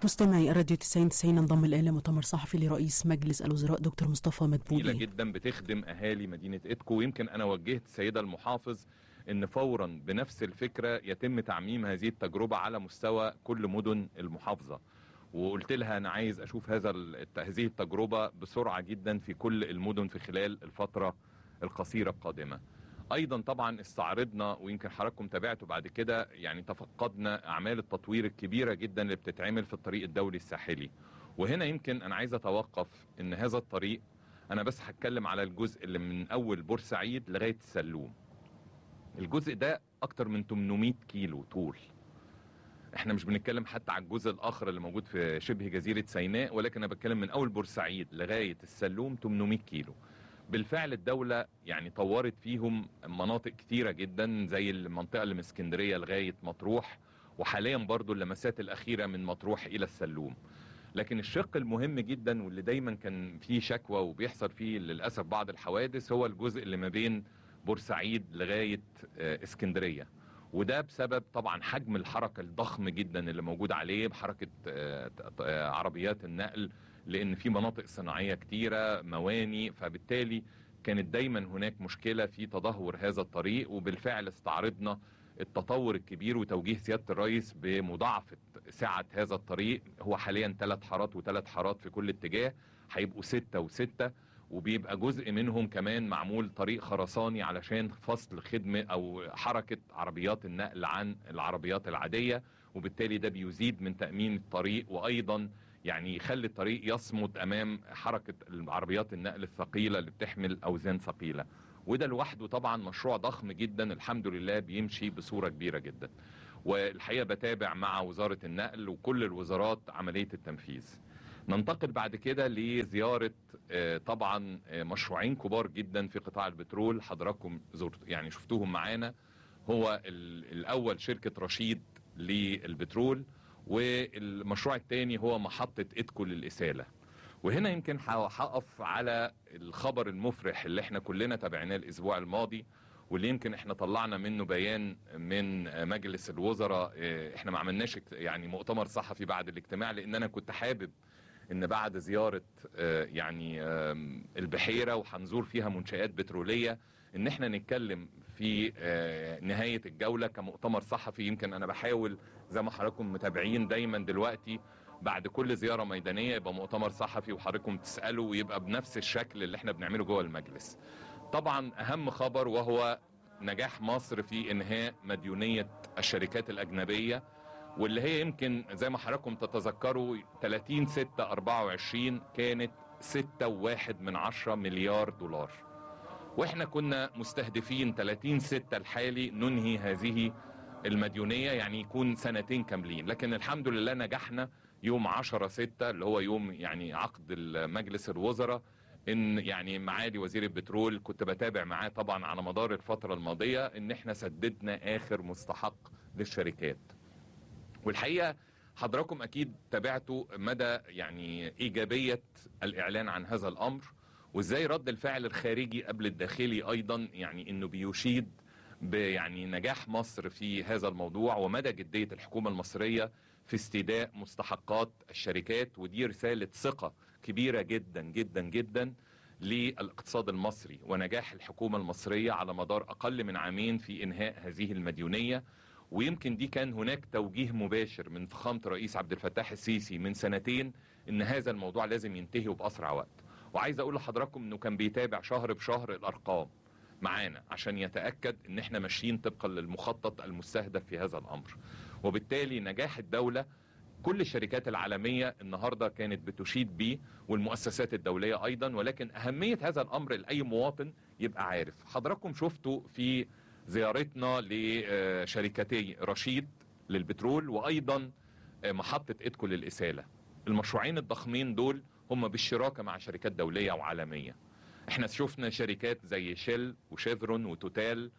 مستمعي الراديو 90 90 انضم الان لمؤتمر صحفي لرئيس مجلس الوزراء دكتور مصطفى جميله مدبولي جدا بتخدم اهالي مدينه اتكو ويمكن انا وجهت السيده المحافظ ان فورا بنفس الفكره يتم تعميم هذه التجربه على مستوى كل مدن المحافظه وقلت لها انا عايز اشوف هذا ال- هذه التجربه بسرعه جدا في كل المدن في خلال الفتره القصيره القادمه ايضا طبعا استعرضنا ويمكن حضراتكم تابعتوا بعد كده يعني تفقدنا اعمال التطوير الكبيره جدا اللي بتتعمل في الطريق الدولي الساحلي وهنا يمكن انا عايز اتوقف ان هذا الطريق انا بس هتكلم على الجزء اللي من اول بورسعيد لغايه السلوم الجزء ده اكتر من 800 كيلو طول احنا مش بنتكلم حتى على الجزء الاخر اللي موجود في شبه جزيره سيناء ولكن انا بتكلم من اول بورسعيد لغايه السلوم 800 كيلو بالفعل الدولة يعني طورت فيهم مناطق كتيرة جدا زي المنطقة اللي من اسكندرية لغاية مطروح وحاليا برضو اللمسات الأخيرة من مطروح إلى السلوم لكن الشق المهم جدا واللي دايما كان فيه شكوى وبيحصل فيه للأسف بعض الحوادث هو الجزء اللي ما بين بورسعيد لغاية آه، اسكندرية وده بسبب طبعا حجم الحركة الضخم جدا اللي موجود عليه بحركة آه، آه، عربيات النقل لان في مناطق صناعيه كتيره مواني فبالتالي كانت دايما هناك مشكله في تدهور هذا الطريق وبالفعل استعرضنا التطور الكبير وتوجيه سياده الرئيس بمضاعفه سعه هذا الطريق هو حاليا ثلاث حارات وثلاث حارات في كل اتجاه هيبقوا ستة وستة وبيبقى جزء منهم كمان معمول طريق خرساني علشان فصل خدمة أو حركة عربيات النقل عن العربيات العادية وبالتالي ده بيزيد من تأمين الطريق وأيضا يعني يخلي الطريق يصمد امام حركه العربيات النقل الثقيله اللي بتحمل اوزان ثقيله وده لوحده طبعا مشروع ضخم جدا الحمد لله بيمشي بصوره كبيره جدا والحقيقه بتابع مع وزاره النقل وكل الوزارات عمليه التنفيذ ننتقل بعد كده لزياره آه، طبعا آه، مشروعين كبار جدا في قطاع البترول حضراتكم زرت يعني شفتوهم معانا هو ال- الاول شركه رشيد للبترول والمشروع الثاني هو محطة إدكو للإسالة وهنا يمكن ح- هقف على الخبر المفرح اللي احنا كلنا تابعناه الأسبوع الماضي واللي يمكن احنا طلعنا منه بيان من مجلس الوزراء اه، احنا ما عملناش اجت- يعني مؤتمر صحفي بعد الاجتماع لان انا كنت حابب ان بعد زيارة اه، يعني ام، البحيرة وهنزور فيها منشآت بترولية ان احنا نتكلم في اه، نهاية الجولة كمؤتمر صحفي يمكن انا بحاول زي ما حضراتكم متابعين دايما دلوقتي بعد كل زياره ميدانيه يبقى مؤتمر صحفي وحضراتكم تسالوا ويبقى بنفس الشكل اللي احنا بنعمله جوه المجلس. طبعا اهم خبر وهو نجاح مصر في انهاء مديونيه الشركات الاجنبيه واللي هي يمكن زي ما حضراتكم تتذكروا 30 6 24 كانت 6.1 من 10 مليار دولار. واحنا كنا مستهدفين 30 6 الحالي ننهي هذه المديونية يعني يكون سنتين كاملين لكن الحمد لله نجحنا يوم 10 6 اللي هو يوم يعني عقد مجلس الوزراء ان يعني معالي وزير البترول كنت بتابع معاه طبعا على مدار الفترة الماضية ان احنا سددنا اخر مستحق للشركات والحقيقة حضراتكم اكيد تابعتوا مدى يعني ايجابية الاعلان عن هذا الامر وازاي رد الفعل الخارجي قبل الداخلي ايضا يعني انه بيشيد بيعني نجاح مصر في هذا الموضوع ومدى جدية الحكومة المصرية في استيداء مستحقات الشركات ودي رسالة ثقة كبيرة جدا جدا جدا للاقتصاد المصري ونجاح الحكومة المصرية على مدار أقل من عامين في إنهاء هذه المديونية ويمكن دي كان هناك توجيه مباشر من فخامة الرئيس عبد الفتاح السيسي من سنتين إن هذا الموضوع لازم ينتهي وبأسرع وقت وعايز أقول لحضراتكم إنه كان بيتابع شهر بشهر الأرقام معانا عشان يتأكد ان احنا ماشيين طبقا للمخطط المستهدف في هذا الامر وبالتالي نجاح الدولة كل الشركات العالمية النهاردة كانت بتشيد بيه والمؤسسات الدولية ايضا ولكن اهمية هذا الامر لأي مواطن يبقى عارف حضراتكم شفتوا في زيارتنا لشركتي رشيد للبترول وايضا محطة ادكو للإسالة المشروعين الضخمين دول هم بالشراكة مع شركات دولية وعالمية احنا شفنا شركات زي شيل وشيفرون وتوتال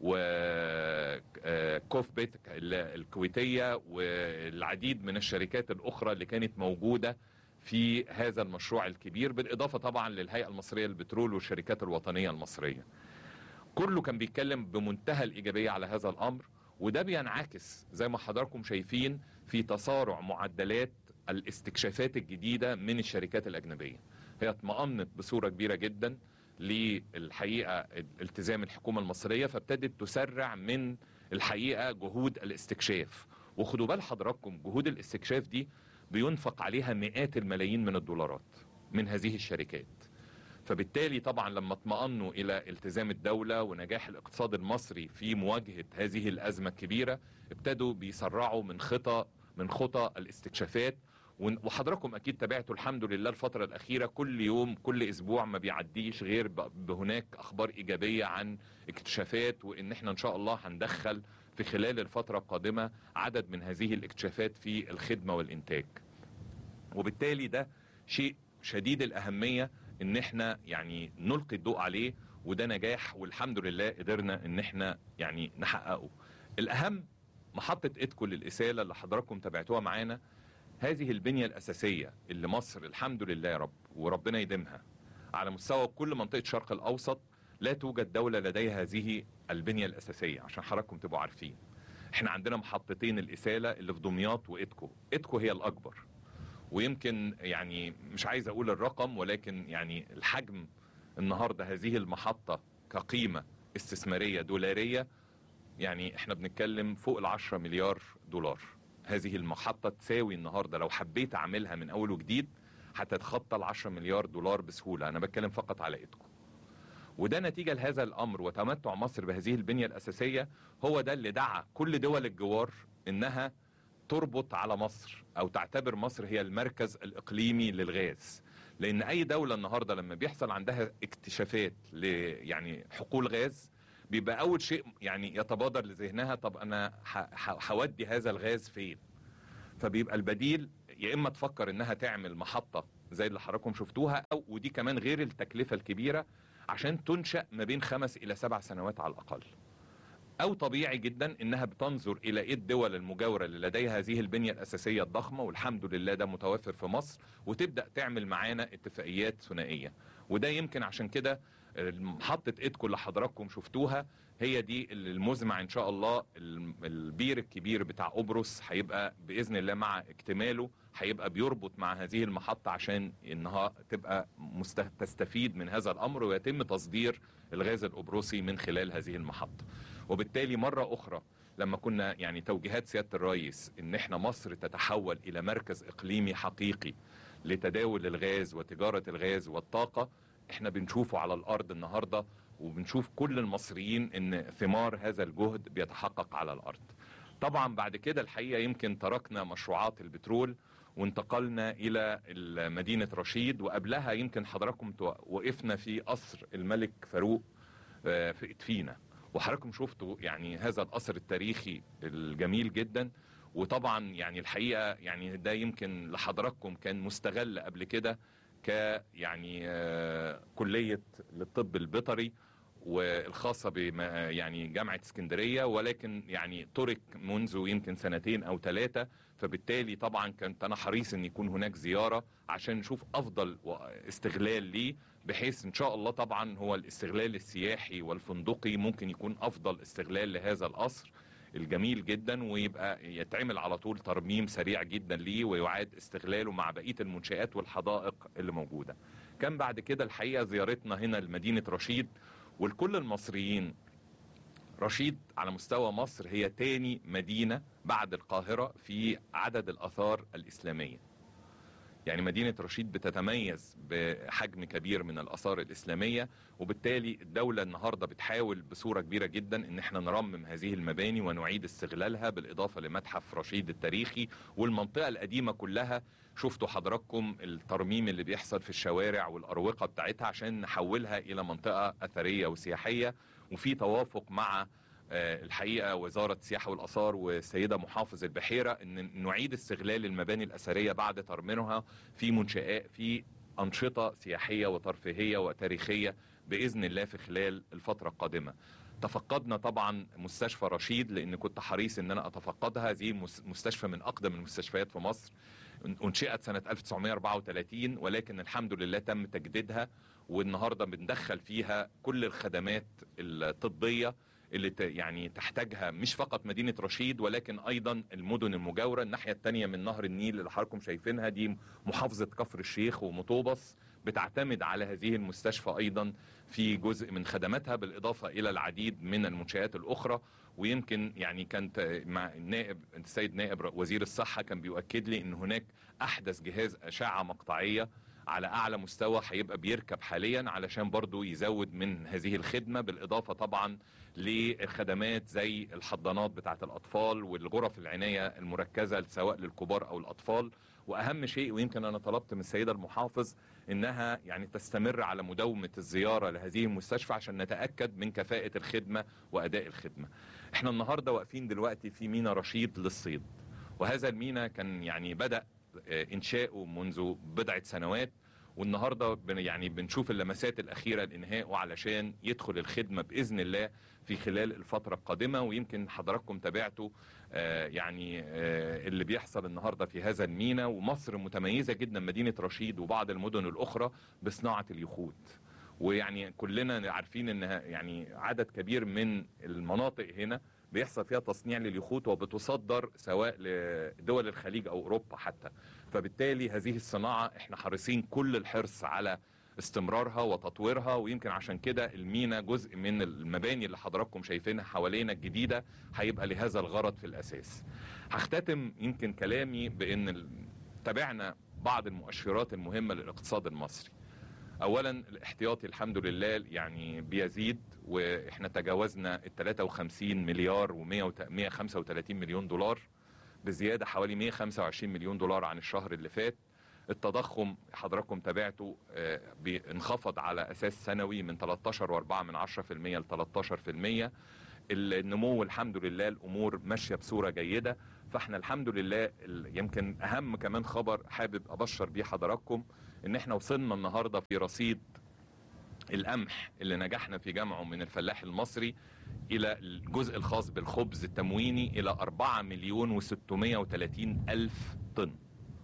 وكوفبيت الكويتية والعديد من الشركات الأخرى اللي كانت موجودة في هذا المشروع الكبير بالإضافة طبعا للهيئة المصرية للبترول والشركات الوطنية المصرية كله كان بيتكلم بمنتهى الإيجابية على هذا الأمر وده بينعكس زي ما حضراتكم شايفين في تسارع معدلات الاستكشافات الجديده من الشركات الاجنبيه هي اطمأنت بصوره كبيره جدا للحقيقه التزام الحكومه المصريه فابتدت تسرع من الحقيقه جهود الاستكشاف وخدوا بال حضراتكم جهود الاستكشاف دي بينفق عليها مئات الملايين من الدولارات من هذه الشركات فبالتالي طبعا لما اطمأنوا الى التزام الدولة ونجاح الاقتصاد المصري في مواجهة هذه الأزمة الكبيرة ابتدوا بيسرعوا من خطى من خطى الاستكشافات ون- وحضراتكم اكيد تابعتوا الحمد لله الفترة الأخيرة كل يوم كل أسبوع ما بيعديش غير ب- بهناك أخبار إيجابية عن اكتشافات وإن احنا إن شاء الله هندخل في خلال الفترة القادمة عدد من هذه الاكتشافات في الخدمة والإنتاج وبالتالي ده شيء شديد الأهمية ان احنا يعني نلقي الضوء عليه وده نجاح والحمد لله قدرنا ان احنا يعني نحققه الاهم محطة ادكو للإسالة اللي حضراتكم تابعتوها معانا هذه البنية الأساسية اللي مصر الحمد لله يا رب وربنا يديمها على مستوى كل منطقة الشرق الأوسط لا توجد دولة لديها هذه البنية الأساسية عشان حضراتكم تبقوا عارفين احنا عندنا محطتين الإسالة اللي في دمياط وإدكو إدكو هي الأكبر ويمكن يعني مش عايز اقول الرقم ولكن يعني الحجم النهارده هذه المحطه كقيمه استثماريه دولاريه يعني احنا بنتكلم فوق ال 10 مليار دولار هذه المحطه تساوي النهارده لو حبيت اعملها من اول وجديد هتتخطى ال 10 مليار دولار بسهوله انا بتكلم فقط على ايدكم وده نتيجة لهذا الأمر وتمتع مصر بهذه البنية الأساسية هو ده اللي دعا كل دول الجوار إنها تربط على مصر او تعتبر مصر هي المركز الاقليمي للغاز لان اي دوله النهارده لما بيحصل عندها اكتشافات ل يعني حقول غاز بيبقى اول شيء يعني يتبادر لذهنها طب انا ح- ح- هودي هذا الغاز فين فبيبقى البديل يا اما تفكر انها تعمل محطه زي اللي حضراتكم شفتوها او ودي كمان غير التكلفه الكبيره عشان تنشا ما بين خمس الى سبع سنوات على الاقل او طبيعي جدا انها بتنظر الى ايه الدول المجاوره اللي لديها هذه البنيه الاساسيه الضخمه والحمد لله ده متوفر في مصر وتبدا تعمل معانا اتفاقيات ثنائيه وده يمكن عشان كده محطه ايدكو اللي حضراتكم شفتوها هي دي اللي المزمع ان شاء الله الم- البير الكبير بتاع قبرص هيبقى باذن الله مع اكتماله هيبقى بيربط مع هذه المحطه عشان انها تبقى مست- تستفيد من هذا الامر ويتم تصدير الغاز القبرصي من خلال هذه المحطه وبالتالي مرة أخرى لما كنا يعني توجيهات سيادة الرئيس إن إحنا مصر تتحول إلى مركز إقليمي حقيقي لتداول الغاز وتجارة الغاز والطاقة إحنا بنشوفه على الأرض النهاردة وبنشوف كل المصريين إن ثمار هذا الجهد بيتحقق على الأرض طبعا بعد كده الحقيقة يمكن تركنا مشروعات البترول وانتقلنا إلى مدينة رشيد وقبلها يمكن حضراتكم تو- وقفنا في قصر الملك فاروق آه، في إدفينا وحضراتكم شفتوا يعني هذا القصر التاريخي الجميل جدا وطبعا يعني الحقيقه يعني ده يمكن لحضراتكم كان مستغل قبل كده ك يعني آه، كليه للطب البيطري والخاصه بما يعني جامعه اسكندريه ولكن يعني ترك منذ يمكن سنتين او ثلاثه فبالتالي طبعا كنت انا حريص ان يكون هناك زياره عشان نشوف افضل و- استغلال ليه بحيث ان شاء الله طبعا هو الاستغلال السياحي والفندقي ممكن يكون افضل استغلال لهذا القصر الجميل جدا ويبقى يتعمل على طول ترميم سريع جدا ليه ويعاد استغلاله مع بقيه المنشآت والحدائق اللي موجوده. كان بعد كده الحقيقه زيارتنا هنا لمدينه رشيد والكل المصريين رشيد على مستوى مصر هي تاني مدينه بعد القاهره في عدد الاثار الاسلاميه. يعني مدينة رشيد بتتميز بحجم كبير من الآثار الإسلامية وبالتالي الدولة النهاردة بتحاول بصورة كبيرة جدا إن احنا نرمم هذه المباني ونعيد استغلالها بالإضافة لمتحف رشيد التاريخي والمنطقة القديمة كلها شفتوا حضراتكم الترميم اللي بيحصل في الشوارع والأروقة بتاعتها عشان نحولها إلى منطقة أثرية وسياحية وفي توافق مع آه، الحقيقه وزاره السياحه والاثار والسيده محافظ البحيره ان نعيد استغلال المباني الاثريه بعد ترميمها في منشآت في انشطه سياحيه وترفيهيه وتاريخيه باذن الله في خلال الفتره القادمه. تفقدنا طبعا مستشفى رشيد لان كنت حريص ان انا اتفقدها هذه مس- مستشفى من اقدم المستشفيات في مصر انشئت سنه 1934 ولكن الحمد لله تم تجديدها والنهارده بندخل فيها كل الخدمات الطبيه اللي ت- يعني تحتاجها مش فقط مدينه رشيد ولكن ايضا المدن المجاوره الناحيه الثانيه من نهر النيل اللي حضراتكم شايفينها دي محافظه كفر الشيخ ومطوبس بتعتمد على هذه المستشفى ايضا في جزء من خدماتها بالاضافه الى العديد من المنشات الاخرى ويمكن يعني كانت مع النائب السيد نائب وزير الصحه كان بيؤكد لي ان هناك احدث جهاز اشعه مقطعيه على اعلى مستوى هيبقى بيركب حاليا علشان برضو يزود من هذه الخدمه بالاضافه طبعا لخدمات زي الحضانات بتاعه الاطفال والغرف العنايه المركزه سواء للكبار او الاطفال واهم شيء ويمكن انا طلبت من السيده المحافظ انها يعني تستمر على مداومه الزياره لهذه المستشفى عشان نتاكد من كفاءه الخدمه واداء الخدمه. احنا النهارده واقفين دلوقتي في مينا رشيد للصيد وهذا المينا كان يعني بدا آه، انشاؤه منذ بضعه سنوات والنهارده بن- يعني بنشوف اللمسات الاخيره لانهائه علشان يدخل الخدمه باذن الله في خلال الفتره القادمه ويمكن حضراتكم تابعتوا آه، يعني آه، اللي بيحصل النهارده في هذا المينا ومصر متميزه جدا مدينه رشيد وبعض المدن الاخرى بصناعه اليخوت ويعني كلنا عارفين ان يعني عدد كبير من المناطق هنا بيحصل فيها تصنيع لليخوت وبتصدر سواء لدول الخليج او اوروبا حتى فبالتالي هذه الصناعه احنا حريصين كل الحرص على استمرارها وتطويرها ويمكن عشان كده المينا جزء من المباني اللي حضراتكم شايفينها حوالينا الجديده هيبقى لهذا الغرض في الاساس. هختتم يمكن كلامي بان ال- تابعنا بعض المؤشرات المهمه للاقتصاد المصري. اولا الاحتياطي الحمد لله يعني بيزيد واحنا تجاوزنا ال 53 مليار و135 مليون دولار بزياده حوالي 125 مليون دولار عن الشهر اللي فات التضخم حضراتكم تابعته آه، بي- انخفض على اساس سنوي من 13.4 من 10% ل 13% النمو الحمد لله الامور ماشيه بصوره جيده فاحنا الحمد لله ال- يمكن اهم كمان خبر حابب ابشر بيه حضراتكم ان احنا وصلنا النهارده في رصيد القمح اللي نجحنا في جمعه من الفلاح المصري الى الجزء الخاص بالخبز التمويني الى 4 مليون و630 الف طن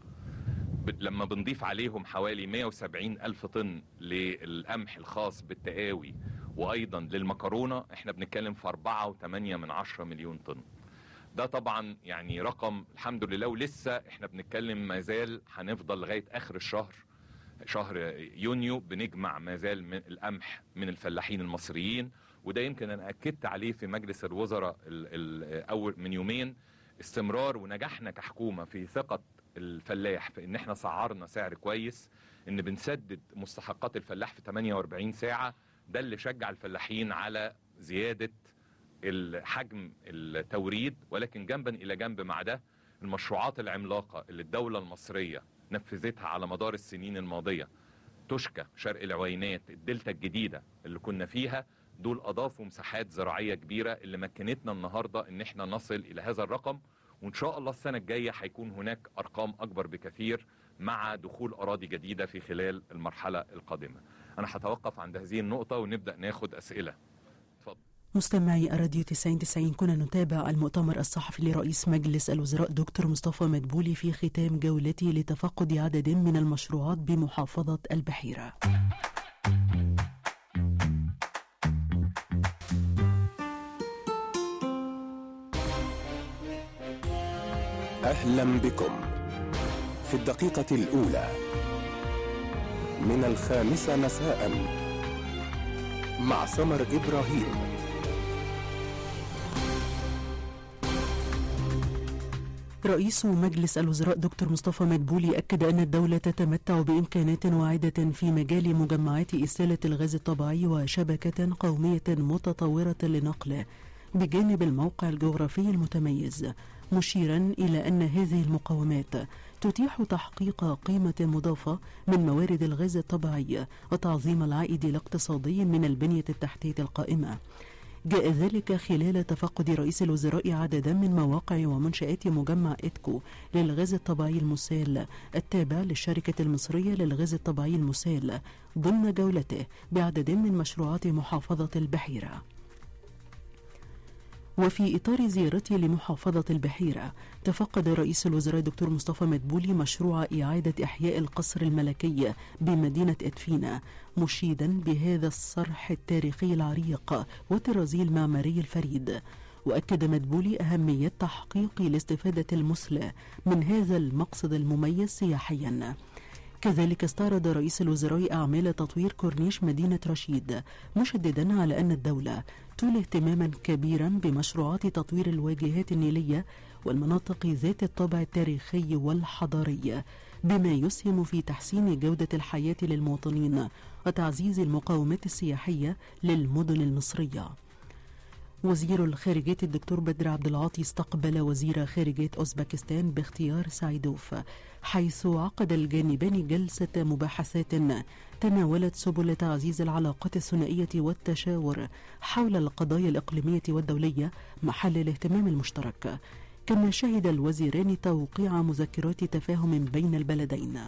ب- لما بنضيف عليهم حوالي 170 ألف طن للقمح الخاص بالتقاوي وأيضا للمكرونة احنا بنتكلم في 4.8 من 10 مليون طن ده طبعا يعني رقم الحمد لله ولسه احنا بنتكلم ما زال هنفضل لغاية آخر الشهر شهر يونيو بنجمع ما زال من القمح من الفلاحين المصريين وده يمكن انا اكدت عليه في مجلس الوزراء ال- ال- اول من يومين استمرار ونجحنا كحكومه في ثقه الفلاح في ان احنا سعرنا سعر كويس ان بنسدد مستحقات الفلاح في 48 ساعه ده اللي شجع الفلاحين على زياده الحجم التوريد ولكن جنبا الى جنب مع ده المشروعات العملاقه اللي الدوله المصريه نفذتها على مدار السنين الماضيه تشكى شرق العوينات الدلتا الجديده اللي كنا فيها دول اضافوا مساحات زراعيه كبيره اللي مكنتنا النهارده ان احنا نصل الى هذا الرقم وان شاء الله السنه الجايه هيكون هناك ارقام اكبر بكثير مع دخول اراضي جديده في خلال المرحله القادمه. انا هتوقف عند هذه النقطه ونبدا ناخد اسئله. اتفضل. مستمعي الراديو 90 90 كنا نتابع المؤتمر الصحفي لرئيس مجلس الوزراء دكتور مصطفى مدبولي في ختام جولته لتفقد عدد من المشروعات بمحافظة البحيرة أهلا بكم في الدقيقة الأولى من الخامسة مساء مع سمر إبراهيم رئيس مجلس الوزراء دكتور مصطفى مدبولي أكد أن الدولة تتمتع بإمكانات واعدة في مجال مجمعات إسالة الغاز الطبيعي وشبكة قومية متطورة لنقله بجانب الموقع الجغرافي المتميز مشيرا إلى أن هذه المقومات تتيح تحقيق قيمة مضافة من موارد الغاز الطبيعي وتعظيم العائد الاقتصادي من البنية التحتية القائمة جاء ذلك خلال تفقد رئيس الوزراء عددا من مواقع ومنشآت مجمع إتكو للغاز الطبيعي المسال التابع للشركة المصرية للغاز الطبيعي المسال ضمن جولته بعدد من مشروعات محافظة البحيرة وفي إطار زيارته لمحافظة البحيرة تفقد رئيس الوزراء دكتور مصطفى مدبولي مشروع إعادة إحياء القصر الملكي بمدينة إدفينا مشيدا بهذا الصرح التاريخي العريق والطرازي المعماري الفريد وأكد مدبولي أهمية تحقيق الاستفادة المثلى من هذا المقصد المميز سياحيا كذلك استعرض رئيس الوزراء أعمال تطوير كورنيش مدينة رشيد مشددا على أن الدولة تولي اهتماما كبيرا بمشروعات تطوير الواجهات النيلية والمناطق ذات الطابع التاريخي والحضاري بما يسهم في تحسين جودة الحياة للمواطنين وتعزيز المقاومات السياحية للمدن المصرية وزير الخارجية الدكتور بدر عبد العاطي استقبل وزير خارجية أوزبكستان باختيار سايدوف حيث عقد الجانبان جلسة مباحثات تناولت سبل تعزيز العلاقات الثنائية والتشاور حول القضايا الإقليمية والدولية محل الاهتمام المشترك كما شهد الوزيران توقيع مذكرات تفاهم بين البلدين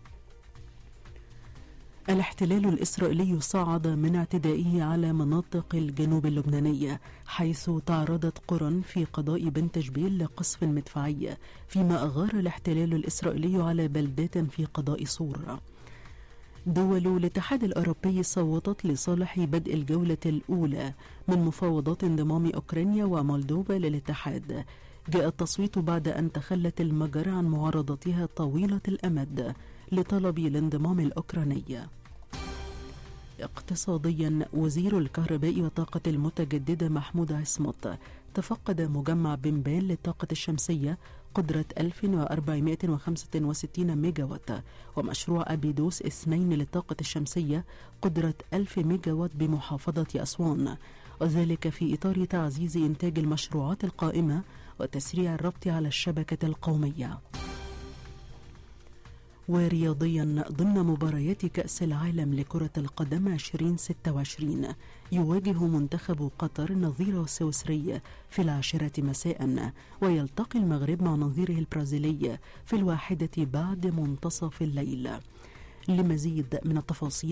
الاحتلال الإسرائيلي صعد من اعتدائه على مناطق الجنوب اللبناني حيث تعرضت قرى في قضاء بن تجبيل لقصف مدفعي فيما أغار الاحتلال الإسرائيلي على بلدات في قضاء صور دول الاتحاد الأوروبي صوتت لصالح بدء الجولة الأولى من مفاوضات انضمام أوكرانيا ومولدوفا للاتحاد جاء التصويت بعد أن تخلت المجر عن معارضتها طويلة الأمد لطلب الانضمام الأوكراني اقتصاديا وزير الكهرباء والطاقة المتجددة محمود عصمت تفقد مجمع بنبان للطاقة الشمسية قدرة 1465 ميجا وات ومشروع أبيدوس اثنين للطاقة الشمسية قدرة 1000 ميجا وات بمحافظة أسوان وذلك في إطار تعزيز إنتاج المشروعات القائمة وتسريع الربط على الشبكة القومية ورياضيا ضمن مباريات كأس العالم لكرة القدم 2026 يواجه منتخب قطر نظيره السويسري في العاشرة مساء ويلتقي المغرب مع نظيره البرازيلي في الواحدة بعد منتصف الليل لمزيد من التفاصيل